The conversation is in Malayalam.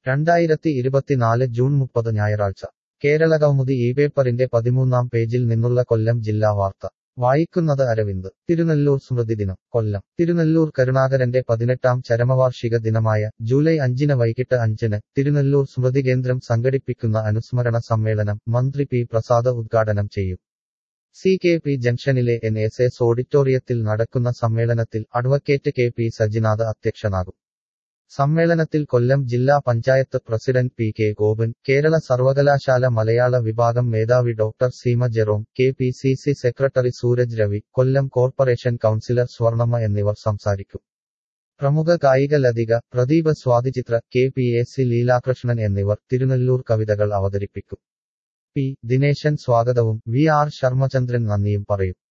രണ്ടായിരത്തി ഇരുപത്തിനാല് ജൂൺ മുപ്പത് ഞായറാഴ്ച കേരളകൗമുദി ഈ പേപ്പറിന്റെ പതിമൂന്നാം പേജിൽ നിന്നുള്ള കൊല്ലം ജില്ലാ വാർത്ത വായിക്കുന്നത് അരവിന്ദ് തിരുനെല്ലൂർ സ്മൃതിദിനം കൊല്ലം തിരുനെല്ലൂർ കരുണാകരന്റെ പതിനെട്ടാം ചരമവാർഷിക ദിനമായ ജൂലൈ അഞ്ചിന് വൈകിട്ട് അഞ്ചിന് തിരുനെല്ലൂർ സ്മൃതികേന്ദ്രം സംഘടിപ്പിക്കുന്ന അനുസ്മരണ സമ്മേളനം മന്ത്രി പി പ്രസാദ് ഉദ്ഘാടനം ചെയ്യും സി കെ പി ജംഗ്ഷനിലെ എൻ എസ് എസ് ഓഡിറ്റോറിയത്തിൽ നടക്കുന്ന സമ്മേളനത്തിൽ അഡ്വക്കേറ്റ് കെ പി സജിനാഥ് അധ്യക്ഷനാകും സമ്മേളനത്തിൽ കൊല്ലം ജില്ലാ panchayat president P K Gopan Kerala സർവകലാശാല മലയാള വിഭാഗം മേധാവി doctor Seema Jerome K P C C secretary Sooraj Ravi Kollam corporation councillor Swarnamma എന്നിവർ സംസാരിക്കും പ്രമുഖ കായിക Lathika Pradeepa Swathichithra K P A C Leelakrishnan എന്നിവർ തിരുനെല്ലൂർ കവിതകൾ അവതരിപ്പിക്കും പി ദിനേശൻ സ്വാഗതവും വി ആർ ശർമ്മചന്ദ്രൻ നന്ദിയും പറയും